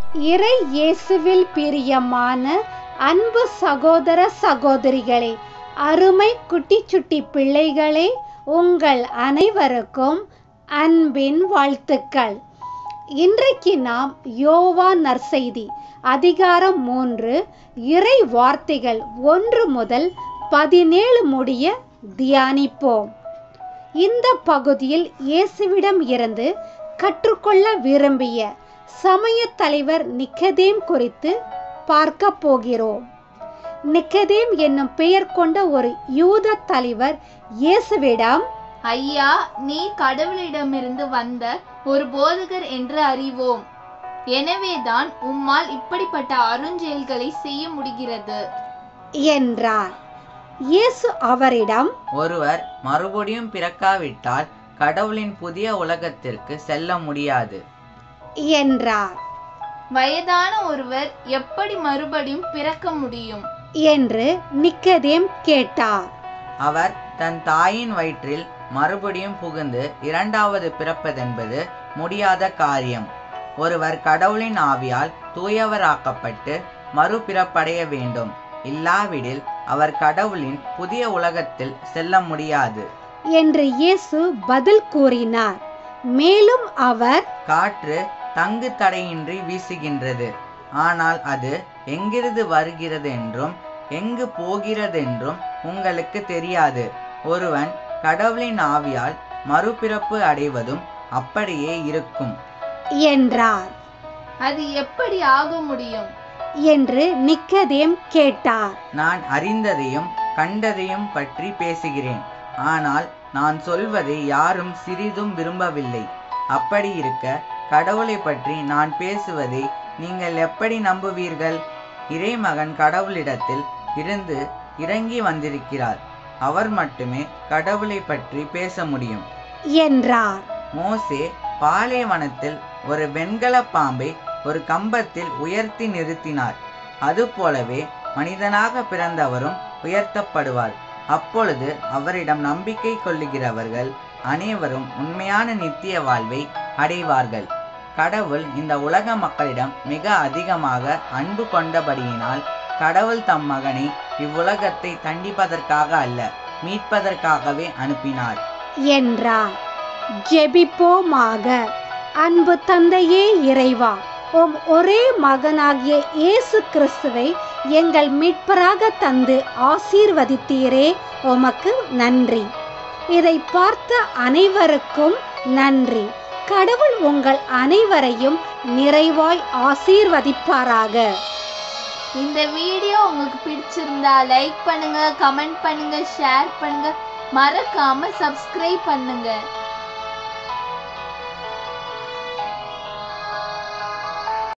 இறை இயேசுவில் பிரியமான அன்பு சகோதர சகோதரிகளே அருமை குட்டி சுட்டி பிள்ளைகளே உங்கள் அனைவருக்கும் அன்பின் வாழ்த்துக்கள் இன்றைக்கு நாம் யோவா நற்செய்தி அதிகாரம் மூன்று இறை வார்த்தைகள் ஒன்று முதல் பதினேழு முடிய தியானிப்போம் இந்த பகுதியில் இயேசுவிடம் இருந்து கற்றுக்கொள்ள விரும்பிய சமய தலைவர் நிக்கதேம் குறித்து பார்க்க போகிறோம் நிக்கதேம் என்னும் பெயர் கொண்ட ஒரு யூத தலைவர் இயேசுவிடம் ஐயா நீ கடவுளிடமிருந்து வந்த ஒரு போதகர் என்று அறிவோம் எனவேதான் உம்மால் இப்படிப்பட்ட அருஞ்செயல்களை செய்ய முடிகிறது என்றார் இயேசு அவரிடம் ஒருவர் மறுபடியும் பிறக்காவிட்டால் கடவுளின் புதிய உலகத்திற்கு செல்ல முடியாது என்றார் வயதான ஒருவர் எப்படி மறுபடியும் பிறக்க முடியும் என்று நிக்கதேம் கேட்டார் அவர் தன் தாயின் வயிற்றில் மறுபடியும் புகுந்து இரண்டாவது பிறப்பதென்பது முடியாத காரியம் ஒருவர் கடவுளின் ஆவியால் தூயவராக்கப்பட்டு மறுபிறப்படைய வேண்டும் இல்லாவிடில் அவர் கடவுளின் புதிய உலகத்தில் செல்ல முடியாது என்று இயேசு பதில் கூறினார் மேலும் அவர் காற்று தங்கு தடையின்றி வீசுகின்றது ஆனால் அது எங்கிருந்து வருகிறது என்றும் எங்கு போகிறது என்றும் உங்களுக்கு தெரியாது ஒருவன் கடவுளின் ஆவியால் மறுபிறப்பு அடைவதும் அப்படியே இருக்கும் என்றார் அது எப்படி ஆக முடியும் என்று நிக்கதேம் கேட்டார் நான் அறிந்ததையும் கண்டதையும் பற்றி பேசுகிறேன் ஆனால் நான் சொல்வதை யாரும் சிறிதும் விரும்பவில்லை அப்படி இருக்க கடவுளை பற்றி நான் பேசுவதை நீங்கள் எப்படி நம்புவீர்கள் இறைமகன் கடவுளிடத்தில் இருந்து இறங்கி வந்திருக்கிறார் அவர் மட்டுமே கடவுளை பற்றி பேச முடியும் என்றார் மோசே பாலைவனத்தில் ஒரு வெண்கல பாம்பை ஒரு கம்பத்தில் உயர்த்தி நிறுத்தினார் அதுபோலவே மனிதனாக பிறந்தவரும் உயர்த்தப்படுவார் அப்பொழுது அவரிடம் நம்பிக்கை கொள்ளுகிறவர்கள் அனைவரும் உண்மையான நித்திய வாழ்வை அடைவார்கள் கடவுள் இந்த உலக மக்களிடம் மிக அதிகமாக அன்பு கொண்டபடியினால் கடவுள் தம் மகனை இவ்வுலகத்தை தண்டிப்பதற்காக அல்ல மீட்பதற்காகவே அனுப்பினார் என்றார் ஜெபிப்போமாக அன்பு தந்தையே இறைவா உம் ஒரே மகனாகிய இயேசு கிறிஸ்துவை எங்கள் மீட்பராக தந்து ஆசீர்வதித்தீரே உமக்கு நன்றி இதை பார்த்த அனைவருக்கும் நன்றி கடவுள் உங்கள் அனைவரையும் நிறைவாய் ஆசீர்வதிப்பாராக இந்த வீடியோ உங்களுக்கு பிடிச்சிருந்தா லைக் பண்ணுங்க கமெண்ட் பண்ணுங்க ஷேர் பண்ணுங்க மறக்காம சப்ஸ்கிரைப் பண்ணுங்க